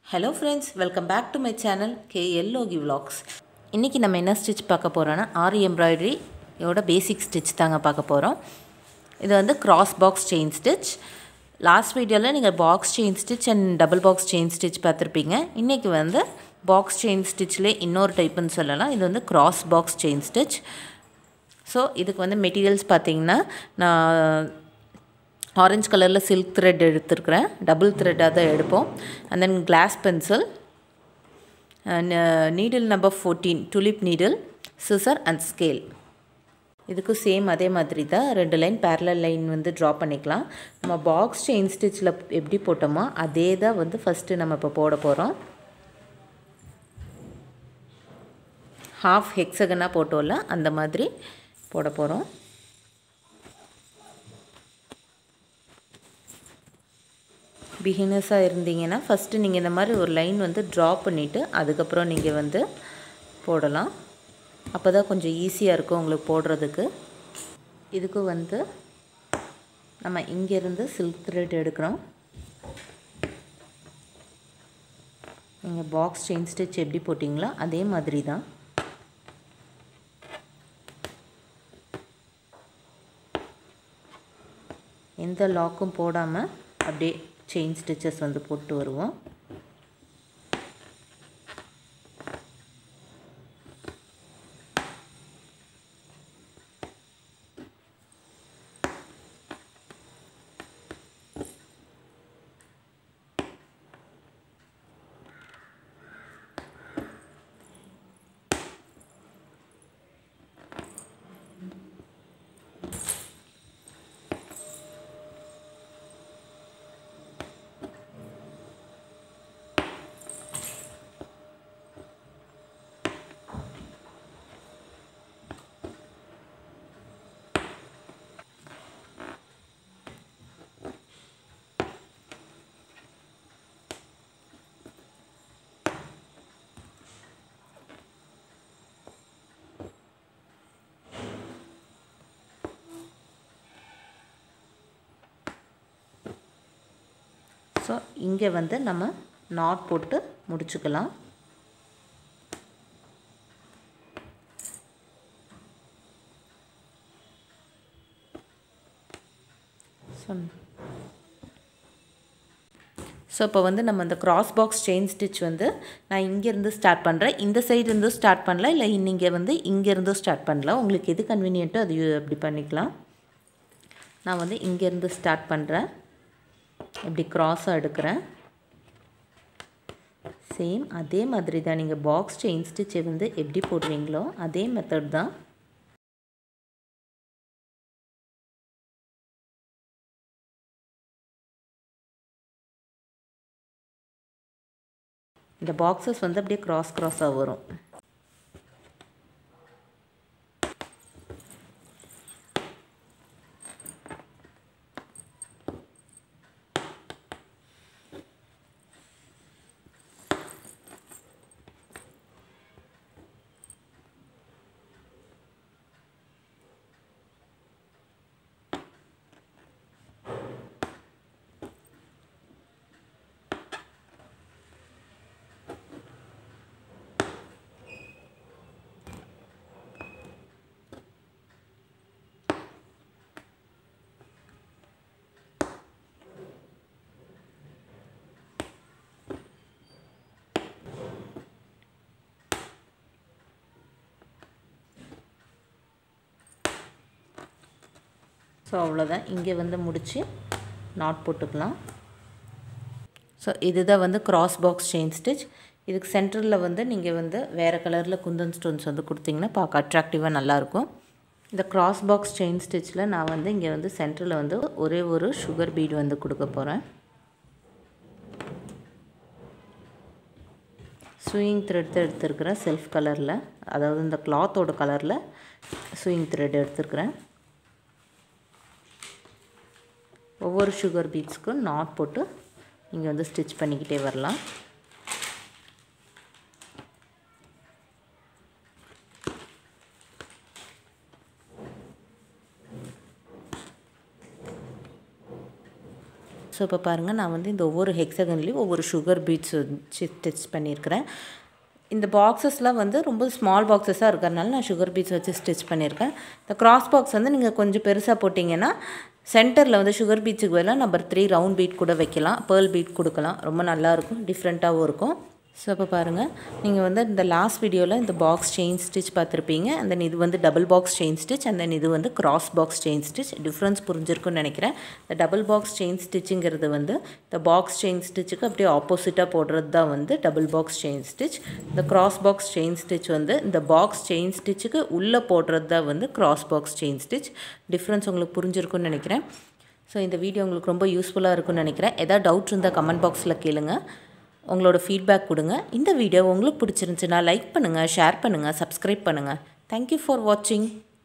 hello friends welcome back to my channel K L Loki vlogs இன்றைக்கி நம்ம என்ன ஸ்டிச் பார்க்க போகிறோன்னா ஆரி எம்ப்ராய்டரியோட பேசிக் ஸ்டிச் தாங்க பார்க்க போகிறோம் இது வந்து cross box chain stitch last வீடியோவில் நீங்கள் box chain stitch and double box chain stitch பார்த்துருப்பீங்க இன்றைக்கி வந்து பாக்ஸ் செயின் ஸ்டிச்லேயே இன்னொரு டைப்புன்னு சொல்லலாம் இது வந்து cross box chain stitch so இதுக்கு வந்து மெட்டீரியல்ஸ் பார்த்தீங்கன்னா நான் ஆரஞ்சு கலரில் சில்க் த்ரெட் எடுத்துருக்குறேன் டபுள் த்ரெட்டாக தான் எடுப்போம் and then glass pencil needle number fourteen tulip needle scissor and scale இதுக்கும் சேம் அதே மாதிரி தான் ரெண்டு லைன் பேரலல் லைன் வந்து ட்ரா பண்ணிக்கலாம் நம்ம பாக்ஸ் செயின் ஸ்டிச்சில் எப்படி போட்டோமோ அதே தான் வந்து ஃபஸ்ட்டு நம்ம இப்போ போட போகிறோம் ஹாஃப் ஹெக்ஸகனாக போட்டோம்ல அந்த மாதிரி போட போகிறோம் பிகினர்ஸாக இருந்தீங்கன்னா ஃபஸ்ட்டு நீங்கள் இந்த மாதிரி ஒரு லைன் வந்து ட்ரா பண்ணிவிட்டு அதுக்கப்புறம் நீங்கள் வந்து போடலாம் அப்போ தான் கொஞ்சம் ஈஸியாக இருக்கும் உங்களுக்கு போடுறதுக்கு இதுக்கு வந்து நம்ம இங்கேருந்து சில்க் த்ரெட் எடுக்கிறோம் நீங்கள் பாக்ஸ் செயின் ஸ்டிச் எப்படி போட்டிங்களோ அதே மாதிரி தான் எந்த லாக்கும் போடாமல் அப்படியே செயின் ஸ்டிச்சஸ் வந்து போட்டு வருவோம் ஸோ இங்கே வந்து நம்ம நாட் போட்டு முடிச்சுக்கலாம் ஸோ இப்போ வந்து நம்ம இந்த கிராஸ் பாக்ஸ் செயின் ஸ்டிச் வந்து நான் இங்கேருந்து ஸ்டார்ட் பண்ணுறேன் இந்த சைட்லேருந்து ஸ்டார்ட் பண்ணல இல்லை நீங்கள் வந்து இங்கேருந்து ஸ்டார்ட் பண்ணலாம் உங்களுக்கு எது கன்வீனியன்ட்டோ அது அப்படி பண்ணிக்கலாம் நான் வந்து இங்கேருந்து ஸ்டார்ட் பண்ணுறேன் இப்படி க்ராஸாக எடுக்கிறேன் சேம் அதே மாதிரி தான் நீங்கள் பாக்ஸ் செயின் ஸ்டிச்சை வந்து எப்படி போடுறீங்களோ அதே மெத்தட் தான் இந்த பாக்ஸஸ் வந்து அப்படியே க்ராஸ் க்ராஸாக வரும் ஸோ அவ்வளோதான் இங்கே வந்து முடித்து நாட் போட்டுக்கலாம் ஸோ இதுதான் வந்து கிராஸ் பாக்ஸ் செயின் ஸ்டிச் இதுக்கு சென்டரில் வந்து நீங்கள் வந்து வேறு கலரில் குந்தன் ஸ்டோன்ஸ் வந்து கொடுத்தீங்கன்னா பார்க்க அட்ராக்டிவாக நல்லாயிருக்கும் இந்த கிராஸ் பாக்ஸ் செயின் ஸ்டிச்சில் நான் வந்து இங்கே வந்து சென்டரில் வந்து ஒரே ஒரு சுகர் பீட் வந்து கொடுக்க போகிறேன் ஸ்விங் த்ரெட் தான் எடுத்துருக்கிறேன் செல்ஃப் கலரில் அதாவது இந்த கிளாத்தோட கலரில் ஸ்விங் த்ரெட் எடுத்துருக்கிறேன் ஒவ்வொரு சுகர் பீட்ஸ்க்கும் நாட் போட்டு நீங்கள் வந்து ஸ்டிச் பண்ணிக்கிட்டே வரலாம் ஸோ இப்போ பாருங்கள் நான் வந்து இந்த ஒவ்வொரு ஹெக்ஸகன்லேயும் ஒவ்வொரு சுகர் பீட்ஸ் வச்சு ஸ்டிச் பண்ணியிருக்கிறேன் இந்த பாக்ஸஸ்லாம் வந்து ரொம்ப ஸ்மால் பாக்ஸஸாக இருக்கிறதுனால நான் சுகர் பீட்ஸ் வச்சு ஸ்டிச் பண்ணியிருக்கேன் இந்த கிராஸ் பாக்ஸ் வந்து நீங்கள் கொஞ்சம் பெருசாக போட்டிங்கன்னா சென்டரில் வந்து சுகர் பீட்ஸுக்கு பதிலாக நம்பர் த்ரீ ரவுண்ட் பீட் கூட வைக்கலாம் பேர்ல் பீட் கொடுக்கலாம் ரொம்ப நல்லாயிருக்கும் டிஃப்ரெண்ட்டாகவும் இருக்கும் ஸோ இப்போ பாருங்கள் நீங்கள் வந்து இந்த லாஸ்ட் வீடியோவில் இந்த பாக்ஸ் செயின் ஸ்டிச் பார்த்துருப்பீங்க அந்த இது வந்து டபுள் பாக்ஸ் செயின் ஸ்டிச் அந்த இது வந்து cross box chain stitch difference புரிஞ்சிருக்குன்னு நினைக்கிறேன் இந்த டபுள் பாக்ஸ் செயின் ஸ்டிச்சுங்கிறது வந்து இந்த பாக்ஸ் செயின் ஸ்டிச்சுக்கு அப்படியே ஆப்போசிட்டாக போடுறது தான் வந்து டபுள் பாக்ஸ் செயின் ஸ்டிச் இந்த கிராஸ் பாக்ஸ் செயின் ஸ்டிச் வந்து இந்த பாக்ஸ் செயின் ஸ்டிச்சுக்கு உள்ளே போடுறது தான் வந்து cross box chain stitch difference உங்களுக்கு புரிஞ்சிருக்குன்னு நினைக்கிறேன் ஸோ இந்த வீடியோ உங்களுக்கு ரொம்ப யூஸ்ஃபுல்லாக இருக்கும்னு நினைக்கிறேன் எதாவது டவுட் இருந்தால் கமெண்ட் பாக்ஸில் கேளுங்க உங்களோட ஃபீட்பேக் கொடுங்க இந்த வீடியோ உங்களுக்கு பிடிச்சிருந்துச்சுன்னா லைக் பண்ணுங்கள் ஷேர் பண்ணுங்கள் சப்ஸ்கிரைப் பண்ணுங்கள் தேங்க்யூ ஃபார் வாட்சிங்